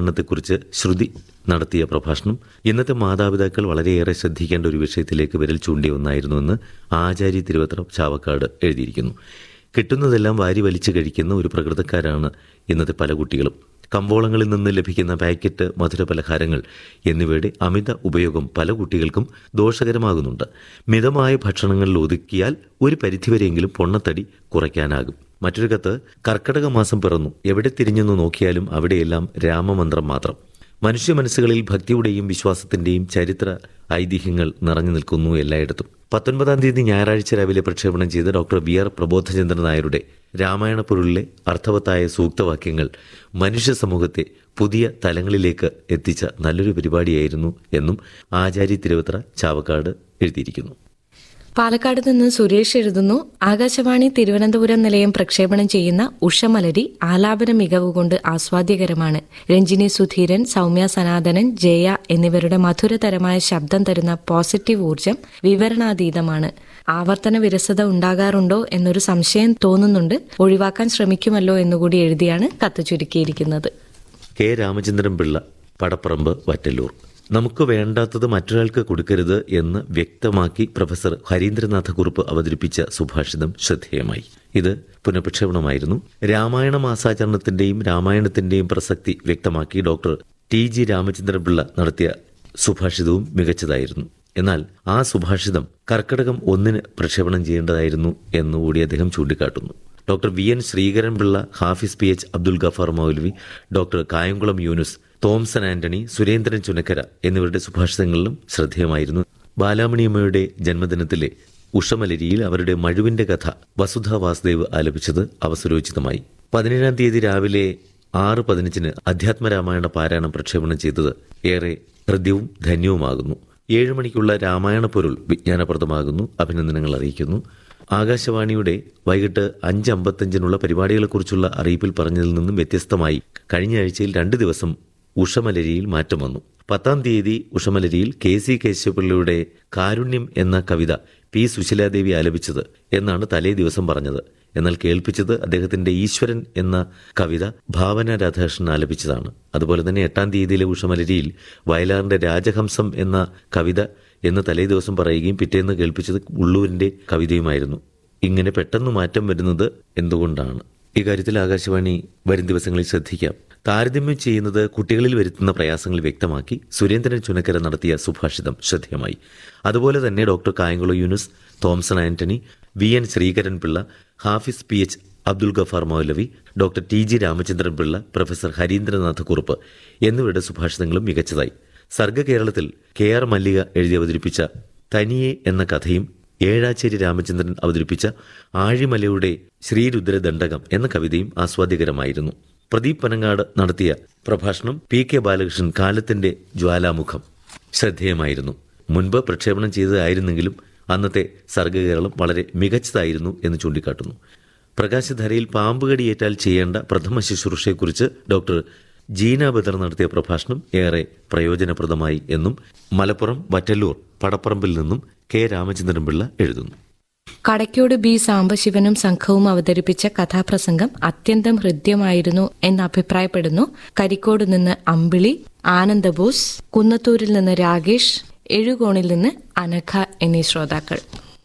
പഠനത്തെക്കുറിച്ച് ശ്രുതി നടത്തിയ പ്രഭാഷണം ഇന്നത്തെ മാതാപിതാക്കൾ വളരെയേറെ ശ്രദ്ധിക്കേണ്ട ഒരു വിഷയത്തിലേക്ക് വിരൽ ചൂണ്ടിയ ഒന്നായിരുന്നുവെന്ന് ആചാര്യ തിരുവത്ര ചാവക്കാട് എഴുതിയിരിക്കുന്നു കിട്ടുന്നതെല്ലാം വാരി വലിച്ചു കഴിക്കുന്ന ഒരു പ്രകൃതക്കാരാണ് ഇന്നത്തെ പല കുട്ടികളും കമ്പോളങ്ങളിൽ നിന്ന് ലഭിക്കുന്ന പാക്കറ്റ് മധുരപലഹാരങ്ങൾ എന്നിവയുടെ അമിത ഉപയോഗം പല കുട്ടികൾക്കും ദോഷകരമാകുന്നുണ്ട് മിതമായ ഭക്ഷണങ്ങളിൽ ഒതുക്കിയാൽ ഒരു പരിധിവരെയെങ്കിലും പൊണ്ണത്തടി കുറയ്ക്കാനാകും മറ്റൊരു കത്ത് കർക്കടക മാസം പിറന്നു എവിടെ തിരിഞ്ഞെന്ന് നോക്കിയാലും അവിടെയെല്ലാം രാമമന്ത്രം മാത്രം മനുഷ്യ മനസ്സുകളിൽ ഭക്തിയുടെയും വിശ്വാസത്തിന്റെയും ചരിത്ര ഐതിഹ്യങ്ങൾ നിറഞ്ഞു നിൽക്കുന്നു എല്ലായിടത്തും പത്തൊൻപതാം തീയതി ഞായറാഴ്ച രാവിലെ പ്രക്ഷേപണം ചെയ്ത ഡോക്ടർ വി ആർ പ്രബോധചന്ദ്രൻ നായരുടെ രാമായണ പൊരുളിലെ അർത്ഥവത്തായ സൂക്തവാക്യങ്ങൾ മനുഷ്യ സമൂഹത്തെ പുതിയ തലങ്ങളിലേക്ക് എത്തിച്ച നല്ലൊരു പരിപാടിയായിരുന്നു എന്നും ആചാര്യ തിരുവത്ര ചാവക്കാട് എഴുതിയിരിക്കുന്നു പാലക്കാട് നിന്ന് സുരേഷ് എഴുതുന്നു ആകാശവാണി തിരുവനന്തപുരം നിലയം പ്രക്ഷേപണം ചെയ്യുന്ന ഉഷമലരി ആലാപന മികവ് കൊണ്ട് ആസ്വാദ്യകരമാണ് രഞ്ജിനി സുധീരൻ സൗമ്യ സനാതനൻ ജയ എന്നിവരുടെ മധുരതരമായ ശബ്ദം തരുന്ന പോസിറ്റീവ് ഊർജം വിവരണാതീതമാണ് ആവർത്തന വിരസത ഉണ്ടാകാറുണ്ടോ എന്നൊരു സംശയം തോന്നുന്നുണ്ട് ഒഴിവാക്കാൻ ശ്രമിക്കുമല്ലോ എന്നുകൂടി എഴുതിയാണ് കത്ത് ചുരുക്കിയിരിക്കുന്നത് കെ രാമചന്ദ്രൻ പിള്ള പടപ്പറമ്പ് വറ്റല്ലൂർ നമുക്ക് വേണ്ടാത്തത് മറ്റൊരാൾക്ക് കൊടുക്കരുത് എന്ന് വ്യക്തമാക്കി പ്രൊഫസർ ഹരീന്ദ്രനാഥകുറുപ്പ് അവതരിപ്പിച്ച സുഭാഷിതം ശ്രദ്ധേയമായി ഇത് പുനഃപ്രക്ഷേപണമായിരുന്നു രാമായണ മാസാചരണത്തിന്റെയും രാമായണത്തിന്റെയും പ്രസക്തി വ്യക്തമാക്കി doctor T G Ramachandran Pillai നടത്തിയ സുഭാഷിതവും മികച്ചതായിരുന്നു എന്നാൽ ആ സുഭാഷിതം കർക്കടകം ഒന്നിന് പ്രക്ഷേപണം ചെയ്യേണ്ടതായിരുന്നു എന്നുകൂടി അദ്ദേഹം ചൂണ്ടിക്കാട്ടുന്നു doctor V N Sreekaran Pillai Hafiz P H Abdul Gaffar Maulavi doctor Kayamkulam Yunus Thomson Antony Surendran Chunakkara എന്നിവരുടെ സുഭാഷിതങ്ങളിലും ശ്രദ്ധേയമായിരുന്നു ബാലാമണിയമ്മയുടെ ജന്മദിനത്തിലെ ഉഷമലരിയിൽ അവരുടെ മഴുവിന്റെ കഥ വസുധ വാസുദേവ് ആലപിച്ചത് അവസരോചിതമായി പതിനേഴാം തീയതി രാവിലെ ആറ് പതിനഞ്ചിന് അധ്യാത്മരാമായണ പാരായണം പ്രക്ഷേപണം ചെയ്തത് ഏറെ ഹൃദ്യവും ധന്യവുമാകുന്നു ഏഴ് മണിക്കുള്ള രാമായണ പൊരുൾ വിജ്ഞാനപ്രദമാകുന്നു അഭിനന്ദനങ്ങൾ അറിയിക്കുന്നു ആകാശവാണിയുടെ വൈകിട്ട് അഞ്ച് അമ്പത്തഞ്ചിനുള്ള പരിപാടികളെക്കുറിച്ചുള്ള അറിയിപ്പിൽ പറഞ്ഞതിൽ നിന്നും വ്യത്യസ്തമായി കഴിഞ്ഞ ആഴ്ചയിൽ രണ്ട് ദിവസം ഉഷമലരിയിൽ മാറ്റം വന്നു പത്താം തീയതി ഉഷമലരിയിൽ കെ സി കേശവപിള്ളയുടെ കാരുണ്യം എന്ന കവിത പി സുശീലാദേവി ആലപിച്ചത് എന്നാണ് തലേ ദിവസം പറഞ്ഞത് എന്നാൽ കേൾപ്പിച്ചത് അദ്ദേഹത്തിന്റെ ഈശ്വരൻ എന്ന കവിത ഭാവന രാധാകൃഷ്ണൻ ആലപിച്ചതാണ് അതുപോലെ തന്നെ എട്ടാം തീയതിയിലെ ഉഷമലരിയിൽ വയലാറിന്റെ രാജഹംസം എന്ന കവിത എന്ന് തലേ ദിവസം പറയുകയും പിറ്റേന്ന് കേൾപ്പിച്ചത് ഉള്ളൂരിന്റെ കവിതയുമായിരുന്നു ഇങ്ങനെ പെട്ടെന്ന് മാറ്റം വരുന്നത് എന്തുകൊണ്ടാണ് ഇക്കാര്യത്തിൽ ആകാശവാണി വരും ദിവസങ്ങളിൽ ശ്രദ്ധിക്കാം താരതമ്യം ചെയ്യുന്നത് കുട്ടികളിൽ വരുത്തുന്ന പ്രയാസങ്ങൾ വ്യക്തമാക്കി സുരേന്ദ്രൻ ചുനക്കര നടത്തിയ സുഭാഷിതം ശ്രദ്ധേയമായി അതുപോലെ തന്നെ doctor Kayamkulam Yunus Thomson Antony V N Sreekaran Pillai Hafiz P H Abdul Gaffar Maulavi doctor T G Ramachandran Pillai professor Harindranath Kurup എന്നിവരുടെ സുഭാഷിതങ്ങളും മികച്ചതായി സർഗ കേരളത്തിൽ കെ ആർ മല്ലിക എഴുതി അവതരിപ്പിച്ച തനിയെ എന്ന കഥയും ഏഴാച്ചേരി രാമചന്ദ്രൻ അവതരിപ്പിച്ച ആഴിമലയുടെ ശ്രീരുദ്രദണ്ഡകം എന്ന കവിതയും ആസ്വാദ്യകരമായിരുന്നു പ്രദീപ് പനങ്ങാട് നടത്തിയ പ്രഭാഷണം പി കെ ബാലകൃഷ്ണൻ കാലത്തിന്റെ ജ്വാലാമുഖം ശ്രദ്ധേയമായിരുന്നു മുൻപ് പ്രക്ഷേപണം ചെയ്തതായിരുന്നെങ്കിലും അന്നത്തെ സർഗകേരളം വളരെ മികച്ചതായിരുന്നു എന്ന് ചൂണ്ടിക്കാട്ടുന്നു പ്രകാശധാരയിൽ പാമ്പുകടിയേറ്റാൽ ചെയ്യേണ്ട പ്രഥമ ശുശ്രൂഷയെക്കുറിച്ച് ഡോക്ടർ ജീന ബദർ നടത്തിയ പ്രഭാഷണം ഏറെ പ്രയോജനപ്രദമായി എന്നും മലപ്പുറം വറ്റല്ലൂർ പടപ്പറമ്പിൽ നിന്നും കെ രാമചന്ദ്രൻ പിള്ള എഴുതുന്നു കടയ്ക്കോട് ബി സാംബശിവനും സംഘവും അവതരിപ്പിച്ച കഥാപ്രസംഗം അത്യന്തം ഹൃദ്യമായിരുന്നു എന്ന് അഭിപ്രായപ്പെടുന്നു കരിക്കോട് നിന്ന് അമ്പിളി ആനന്ദബോസ് കുന്നത്തൂരിൽ നിന്ന് രാകേഷ് എഴുകോണിൽ നിന്ന് അനഘ എന്നീ ശ്രോതാക്കൾ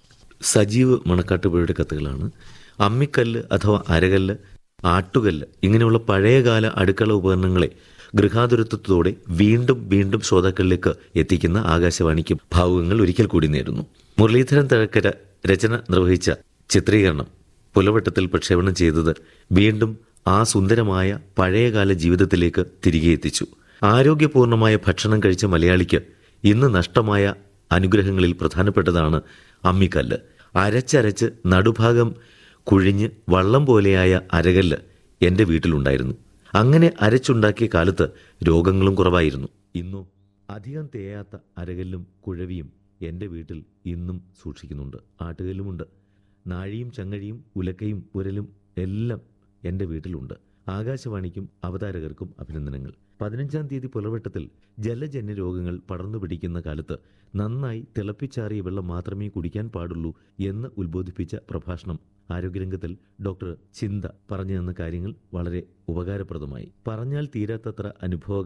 സജീവ് മണക്കാട്ടുപുഴയുടെ കത്തുകളാണ് അമ്മിക്കല്ല് അഥവാ അരകല്ല് ആട്ടുകല്ല് ഇങ്ങനെയുള്ള പഴയകാല അടുക്കള ഉപകരണങ്ങളെ ഗൃഹാതുരത്വത്തോടെ വീണ്ടും വീണ്ടും ശ്രോതാക്കളിലേക്ക് എത്തിക്കുന്ന ആകാശവാണിക്ക് ഭാവുകങ്ങൾ ഒരിക്കൽ കൂടി നേരുന്നു മുരളീധരൻ തഴക്കര രചന നിർവഹിച്ച ചിത്രീകരണം പുലവട്ടത്തിൽ പ്രക്ഷേപണം ചെയ്തത് വീണ്ടും ആ സുന്ദരമായ പഴയകാല ജീവിതത്തിലേക്ക് തിരികെ എത്തിച്ചു ആരോഗ്യപൂർണമായ ഭക്ഷണം കഴിച്ച മലയാളിക്ക് ഇന്ന് നഷ്ടമായ അനുഗ്രഹങ്ങളിൽ പ്രധാനപ്പെട്ടതാണ് അമ്മിക്കല്ല് അരച്ചരച്ച് നടുഭാഗം കുഴിഞ്ഞ് വള്ളം പോലെയായ അരകല്ല് എന്റെ വീട്ടിലുണ്ടായിരുന്നു അങ്ങനെ അരച്ചുണ്ടാക്കിയ കാലത്ത് രോഗങ്ങളും കുറവായിരുന്നു ഇന്നോ അധികം തേയാത്ത അരകല്ലും കുഴവിയും എന്റെ വീട്ടിൽ ഇന്നും സൂക്ഷിക്കുന്നുണ്ട് ആട്ടുകല്ലുമുണ്ട് നാഴിയും ചങ്ങഴിയും ഉലക്കയും ഉരലും എല്ലാം എന്റെ വീട്ടിലുണ്ട് ആകാശവാണിക്കും അവതാരകർക്കും അഭിനന്ദനങ്ങൾ പതിനഞ്ചാം തീയതി പുലർവെട്ടത്തിൽ ജലജന്യ രോഗങ്ങൾ പടർന്നു പിടിക്കുന്ന കാലത്ത് നന്നായി തിളപ്പിച്ചാറിയ വെള്ളം മാത്രമേ കുടിക്കാൻ പാടുള്ളൂ എന്ന് ഉത്ബോധിപ്പിച്ച പ്രഭാഷണം ആരോഗ്യരംഗത്തിൽ ഡോക്ടർ ചിന്ത പറഞ്ഞു തന്ന കാര്യങ്ങൾ വളരെ ഉപകാരപ്രദമായി പറഞ്ഞാൽ തീരാത്തത്ര അനുഭവ